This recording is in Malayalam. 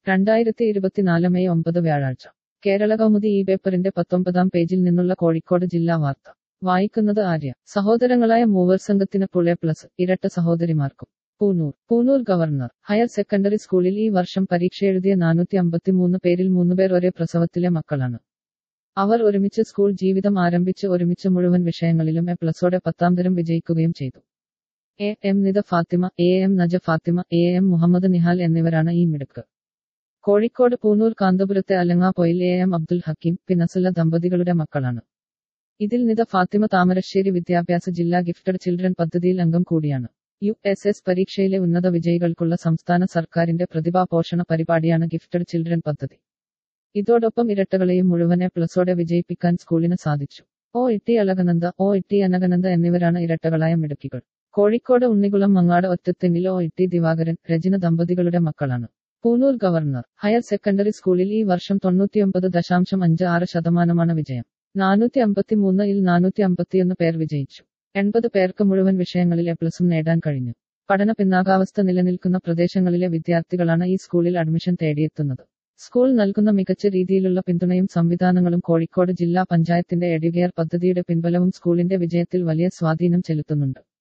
രണ്ടായിരത്തി ഇരുപത്തിനാല് മെയ് ഒമ്പത് വ്യാഴാഴ്ച കേരള കൗമുദി ഈ പേപ്പറിന്റെ പത്തൊമ്പതാം പേജിൽ നിന്നുള്ള കോഴിക്കോട് ജില്ലാ വാർത്ത വായിക്കുന്നത് ആര്യ സഹോദരങ്ങളായ മൂവർ സംഘത്തിന് പുളെ പ്ലസ് ഇരട്ട സഹോദരിമാർക്കും Poonoor Poonoor government higher secondary സ്കൂളിൽ ഈ വർഷം പരീക്ഷ എഴുതിയ നാനൂറ്റി അമ്പത്തിമൂന്ന് പേരിൽ മൂന്നുപേർ ഒരേ പ്രസവത്തിലെ മക്കളാണ് അവർ ഒരുമിച്ച് സ്കൂൾ ജീവിതം ആരംഭിച്ച് ഒരുമിച്ച് മുഴുവൻ വിഷയങ്ങളിലും എ പ്ലസോടെ പത്താം തരം വിജയിക്കുകയും ചെയ്തു A M Nitha Fathima A M Naja Fathima A M Muhammad Nihal എന്നിവരാണ് ഈ മിടുക്ക് കോഴിക്കോട് പൂനൂർ കാന്തപുരത്തെ അലങ്ങാപ്പൊയിൽ എ എം അബ്ദുൽ ഹക്കീം പിനസുല്ല ദമ്പതികളുടെ മക്കളാണ് ഇതിൽ നിത ഫാത്തിമ താമരശ്ശേരി വിദ്യാഭ്യാസ ജില്ലാ ഗിഫ്റ്റഡ് ചിൽഡ്രൻ പദ്ധതിയിൽ അംഗം കൂടിയാണ് യു എസ് എസ് പരീക്ഷയിലെ ഉന്നത വിജയികൾക്കുള്ള സംസ്ഥാന സർക്കാരിന്റെ പ്രതിഭാ പോഷണ പരിപാടിയാണ് ഗിഫ്റ്റഡ് ചിൽഡ്രൻ പദ്ധതി ഇതോടൊപ്പം ഇരട്ടകളെയും മുഴുവനെ പ്ലസോടെ വിജയിപ്പിക്കാൻ സ്കൂളിന് സാധിച്ചു ഒ ഇട്ടി അലകനന്ദ ഒ ഇട്ടി അനകനന്ദ എന്നിവരാണ് ഇരട്ടകളായ മിടുക്കികൾ കോഴിക്കോട് ഉണ്ണികുളം മങ്ങാട് ഒറ്റത്തെങ്ങിൽ ഒ ഇട്ടി ദിവാകരൻ രചന ദമ്പതികളുടെ മക്കളാണ് പൂനൂർ ഗവർണർ ഹയർ സെക്കൻഡറി സ്കൂളിൽ ഈ വർഷം തൊണ്ണൂറ്റിയൊമ്പത് ദശാംശം അഞ്ച് ആറ് ശതമാനമാണ് വിജയം നാനൂറ്റി അമ്പത്തിമൂന്നിൽ നാനൂറ്റി അമ്പത്തിയൊന്ന് പേർ വിജയിച്ചു എൺപത് പേർക്ക് മുഴുവൻ വിഷയങ്ങളിൽ എ പ്ലസും നേടാൻ കഴിഞ്ഞു പഠന പിന്നാകാവസ്ഥ നിലനിൽക്കുന്ന പ്രദേശങ്ങളിലെ വിദ്യാർത്ഥികളാണ് ഈ സ്കൂളിൽ അഡ്മിഷൻ തേടിയെത്തുന്നത് സ്കൂൾ നൽകുന്ന മികച്ച രീതിയിലുള്ള പിന്തുണയും സംവിധാനങ്ങളും കോഴിക്കോട് ജില്ലാ പഞ്ചായത്തിന്റെ എഡ്യൂകെയർ പദ്ധതിയുടെ പിൻബലവും സ്കൂളിന്റെ വിജയത്തിൽ വലിയ സ്വാധീനം ചെലുത്തുന്നുണ്ട്